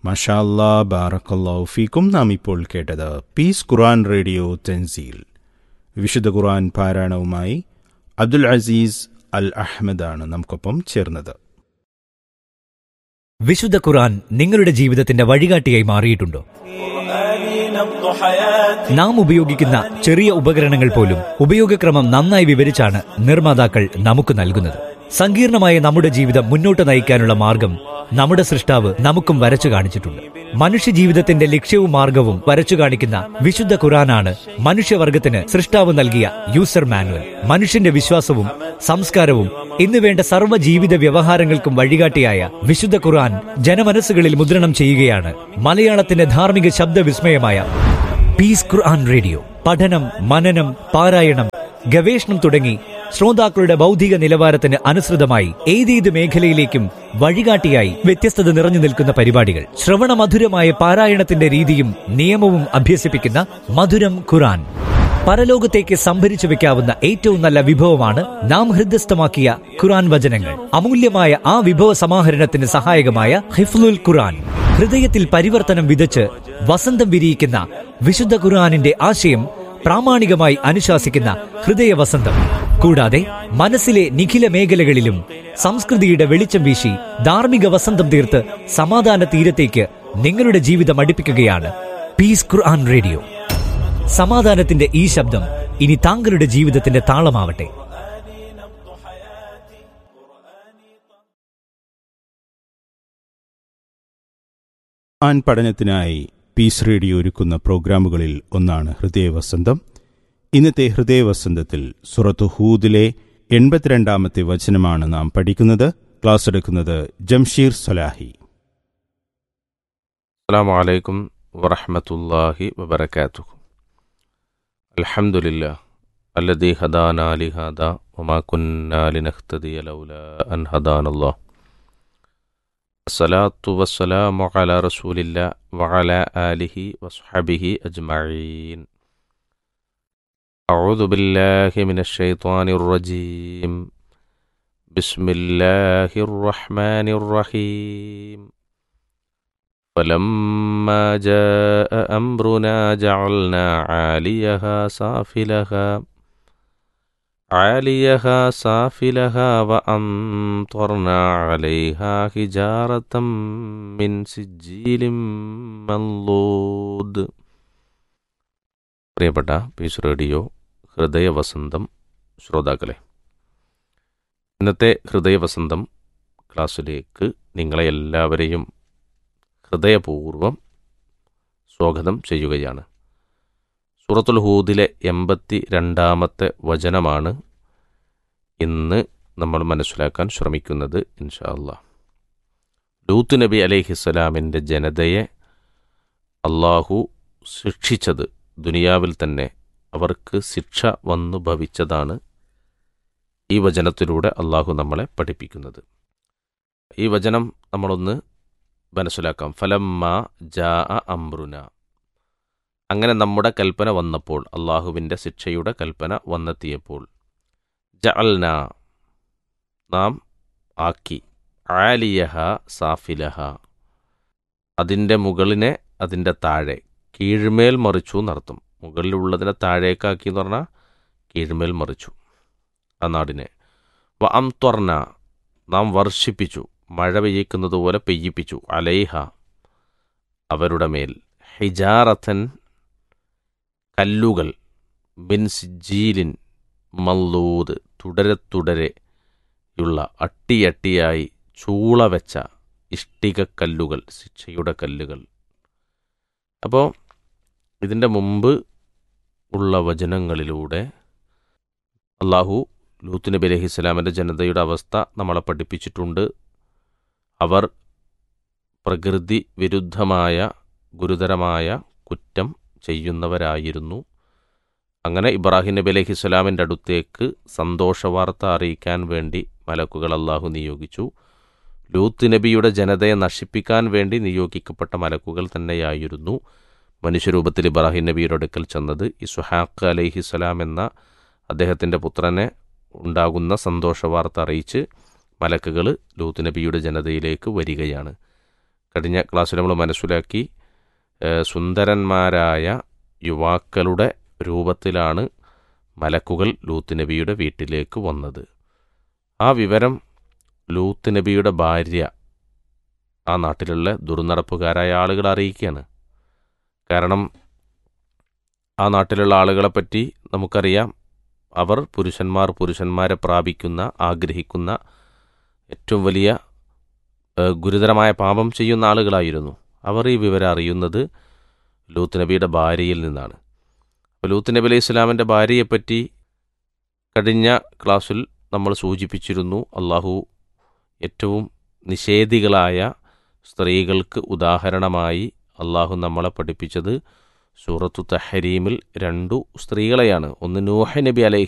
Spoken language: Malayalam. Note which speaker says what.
Speaker 1: മഷാല്ലാ ബാറക്കല്ലാഹു ഫീക്കും നാം ഇപ്പോൾ കേട്ടത് പീസ് ഖുറാൻ റേഡിയോ തെൻസീൽ വിശുദ്ധ ഖുറാൻ പാരായണവുമായി അബ്ദുൽ അസീസ് അൽ അഹമ്മദാണ് നമുക്കൊപ്പം ചേർന്നത്
Speaker 2: വിശുദ്ധ ഖുർആൻ നിങ്ങളുടെ ജീവിതത്തിന്റെ വഴികാട്ടിയായി മാറിയിട്ടുണ്ടോ നാം ഉപയോഗിക്കുന്ന ചെറിയ ഉപകരണങ്ങൾ പോലും ഉപയോഗക്രമം നന്നായി വിവരിച്ചാണ് നിർമ്മാതാക്കൾ നമുക്ക് നൽകുന്നത് സങ്കീർണമായ നമ്മുടെ ജീവിതം മുന്നോട്ട് നയിക്കാനുള്ള മാർഗം നമ്മുടെ സൃഷ്ടാവ് നമുക്കും വരച്ചു കാണിച്ചിട്ടുണ്ട് മനുഷ്യ ജീവിതത്തിന്റെ ലക്ഷ്യവും മാർഗവും വരച്ചു കാണിക്കുന്ന വിശുദ്ധ ഖുറാനാണ് മനുഷ്യവർഗത്തിന് സൃഷ്ടാവ് നൽകിയ യൂസർ മാനുവൽ മനുഷ്യന്റെ വിശ്വാസവും സംസ്കാരവും എന്നുവേണ്ട സർവ്വ ജീവിത വ്യവഹാരങ്ങൾക്കും വഴികാട്ടിയായ വിശുദ്ധ ഖുർആൻ ജനമനസ്സുകളിൽ മുദ്രണം ചെയ്യുകയാണ് മലയാളത്തിന്റെ ധാർമ്മിക ശബ്ദവിസ്മയമായ പീസ് ഖുർആൻ റേഡിയോ പഠനം മനനം പാരായണം ഗവേഷണം തുടങ്ങി ശ്രോതാക്കളുടെ ബൗദ്ധിക നിലവാരത്തിന് അനുസൃതമായി ഏതേത് മേഖലയിലേക്കും വഴികാട്ടിയായി വ്യത്യസ്തത നിറഞ്ഞു നിൽക്കുന്ന പരിപാടികൾ ശ്രവണ മധുരമായ പാരായണത്തിന്റെ രീതിയും നിയമവും അഭ്യസിപ്പിക്കുന്ന മധുരം ഖുറാൻ പരലോകത്തേക്ക് സംഭരിച്ചു വെക്കാവുന്ന ഏറ്റവും നല്ല വിഭവമാണ് നാം ഹൃദയസ്ഥമാക്കിയ ഖുറാൻ വചനങ്ങൾ അമൂല്യമായ ആ വിഭവ സമാഹരണത്തിന് സഹായകമായ ഹിഫ്ലുൽ ഖുറാൻ ഹൃദയത്തിൽ പരിവർത്തനം വിതച്ച് വസന്തം വിരിയിക്കുന്ന വിശുദ്ധ ഖുർആാനിന്റെ ആശയം പ്രാമാണികമായി അനുശാസിക്കുന്ന ഹൃദയ വസന്തം കൂടാതെ മനസ്സിലെ നിഖില മേഖലകളിലും സംസ്കൃതിയുടെ വെളിച്ചം വീശി ധാർമ്മിക വസന്തം തീർത്ത് സമാധാന തീരത്തേക്ക് നിങ്ങളുടെ ജീവിതം അടുപ്പിക്കുകയാണ് പീസ് ഖുർആൻ റേഡിയോ സമാധാനത്തിന്റെ ഈ ശബ്ദം ഇനി താങ്കളുടെ ജീവിതത്തിന്റെ താളമാവട്ടെ
Speaker 1: ഖുർആൻ പഠനത്തിനായി പീസ് റേഡിയോ ഒരുക്കുന്ന പ്രോഗ്രാമുകളിൽ ഒന്നാണ് ഹൃദയവസന്തം ഇന്നത്തെ ഹൃദയവസന്തത്തിൽ സുറത്തു ഹൂദിലെ എൺപത്തിരണ്ടാമത്തെ വചനമാണ് നാം പഠിക്കുന്നത് ക്ലാസ് എടുക്കുന്നത് ജംഷീർ സലാഹി
Speaker 3: السلام عليكم ورحمة الله وبركاته الحمد لله الذي هدانا لهذا وما كنا لنهتدي لولا أن هدانا الله الصلاة والسلام على رسول الله وعلى آله وصحبه أجمعين أعوذ بالله من الشيطان الرجيم بسم الله الرحمن الرحيم فلما جاء أمرنا جعلنا عاليها سافلها عاليها سافلها وأمطرنا عليها حجارة من سجيل منضود പ്രിയപ്പെട്ട പീസ് റേഡിയോ ഹൃദയവസന്തം ശ്രോതാക്കളെ ഇന്നത്തെ ഹൃദയവസന്തം ക്ലാസ്സിലേക്ക് നിങ്ങളെ എല്ലാവരെയും ഹൃദയപൂർവം സ്വാഗതം ചെയ്യുകയാണ് സൂറത്തുൽ ഹൂദിലെ എൺപത്തി രണ്ടാമത്തെ വചനമാണ് ഇന്ന് നമ്മൾ മനസ്സിലാക്കാൻ ശ്രമിക്കുന്നത് ഇൻഷാ അല്ലാ ലൂത്ത് നബി അലൈഹിസ്സലാമിൻ്റെ ജനതയെ അള്ളാഹു ശിക്ഷിച്ചത് ദുനിയാവിൽ തന്നെ അവർക്ക് ശിക്ഷ വന്നു ഭവിച്ചതാണ് ഈ വചനത്തിലൂടെ അള്ളാഹു നമ്മളെ പഠിപ്പിക്കുന്നത് ഈ വചനം നമ്മളൊന്ന് മനസ്സിലാക്കാം ഫലമ്മ ജാ അമ്രുന അങ്ങനെ നമ്മുടെ കൽപ്പന വന്നപ്പോൾ അള്ളാഹുവിൻ്റെ ശിക്ഷയുടെ കൽപ്പന വന്നെത്തിയപ്പോൾ ജഅൽന നാം ആക്കി ആലിയഹ സാഫിലഹ അതിൻ്റെ മുകളിനെ അതിൻ്റെ താഴെ കീഴ്മേൽ മറിച്ചു നടത്തും മുകളിലുള്ളതിനെ താഴേക്കാക്കി എന്ന് പറഞ്ഞാൽ കീഴ്മേൽ മറിച്ചു ആ നാടിനെ വ അം ത്വർന നാം വർഷിപ്പിച്ചു മഴ പെയ്യിക്കുന്നത് പോലെ പെയ്യിപ്പിച്ചു അലൈഹ അവരുടെ മേൽ ഹിജാറത്തൻ കല്ലുകൾ ബിൻ സിജീലിൻ മല്ലൂദ് തുടരെ തുടരെയുള്ള അട്ടിയട്ടിയായി ചൂള വെച്ച ഇഷ്ടിക കല്ലുകൾ ശിക്ഷയുടെ കല്ലുകൾ അപ്പോൾ ഇതിൻ്റെ മുമ്പ് ഉള്ള വചനങ്ങളിലൂടെ അള്ളാഹു ലൂത്ത് നബി അലഹി ഇസ്ലാമിൻ്റെ ജനതയുടെ അവസ്ഥ നമ്മളെ പഠിപ്പിച്ചിട്ടുണ്ട് അവർ പ്രകൃതി വിരുദ്ധമായ ഗുരുതരമായ കുറ്റം ചെയ്യുന്നവരായിരുന്നു അങ്ങനെ ഇബ്രാഹിം നബി അലൈഹി സ്വലാമിൻ്റെ അടുത്തേക്ക് സന്തോഷവാർത്ത അറിയിക്കാൻ വേണ്ടി മലക്കുകൾ അള്ളാഹു നിയോഗിച്ചു ലൂത്ത് നബിയുടെ ജനതയെ നശിപ്പിക്കാൻ വേണ്ടി നിയോഗിക്കപ്പെട്ട മലക്കുകൾ തന്നെയായിരുന്നു മനുഷ്യരൂപത്തിൽ ഇബ്രാഹിം നബിയുടെ അടുക്കൽ ചെന്നത് ഇസുഹാഖ് അലൈഹി സ്വലാം എന്ന അദ്ദേഹത്തിൻ്റെ പുത്രനെ ഉണ്ടാകുന്ന സന്തോഷവാർത്ത അറിയിച്ച് മലക്കുകൾ ലൂത്ത് നബിയുടെ ജനതയിലേക്ക് വരികയാണ് കഴിഞ്ഞ ക്ലാസ്സിൽ നമ്മൾ മനസ്സിലാക്കി ഏഹ്, സുന്ദരന്മാരായ യുവാക്കളുടെ രൂപത്തിലാണ് മലക്കുകൾ ലൂത്ത് നബിയുടെ വീട്ടിലേക്ക് വന്നത് ആ വിവരം ലൂത്ത് നബിയുടെ ഭാര്യ ആ നാട്ടിലുള്ള ദുർനടപ്പുകാരായ ആളുകളെ അറിയിക്കുകയാണ് കാരണം ആ നാട്ടിലുള്ള ആളുകളെപ്പറ്റി നമുക്കറിയാം അവർ പുരുഷന്മാർ പുരുഷന്മാരെ പ്രാപിക്കുന്ന ആഗ്രഹിക്കുന്ന ഏറ്റവും വലിയ ഏഹ്, ഗുരുതരമായ പാപം ചെയ്യുന്ന ആളുകളായിരുന്നു അവർ ഈ വിവരം അറിയുന്നത് ലൂത്ത് നബിയുടെ ഭാര്യയിൽ നിന്നാണ് അപ്പോൾ ലൂത്ത് നബി അലൈഹി ഇസ്ലാമിൻ്റെ ഭാര്യയെപ്പറ്റി കഴിഞ്ഞ ക്ലാസ്സിൽ നമ്മൾ സൂചിപ്പിച്ചിരുന്നു അള്ളാഹു ഏറ്റവും നിഷേധികളായ സ്ത്രീകൾക്ക് ഉദാഹരണമായി അള്ളാഹു നമ്മളെ പഠിപ്പിച്ചത് സൂറത്തു തഹരീമിൽ രണ്ടു സ്ത്രീകളെയാണ് ഒന്ന് നൂഹ നബി അലൈഹി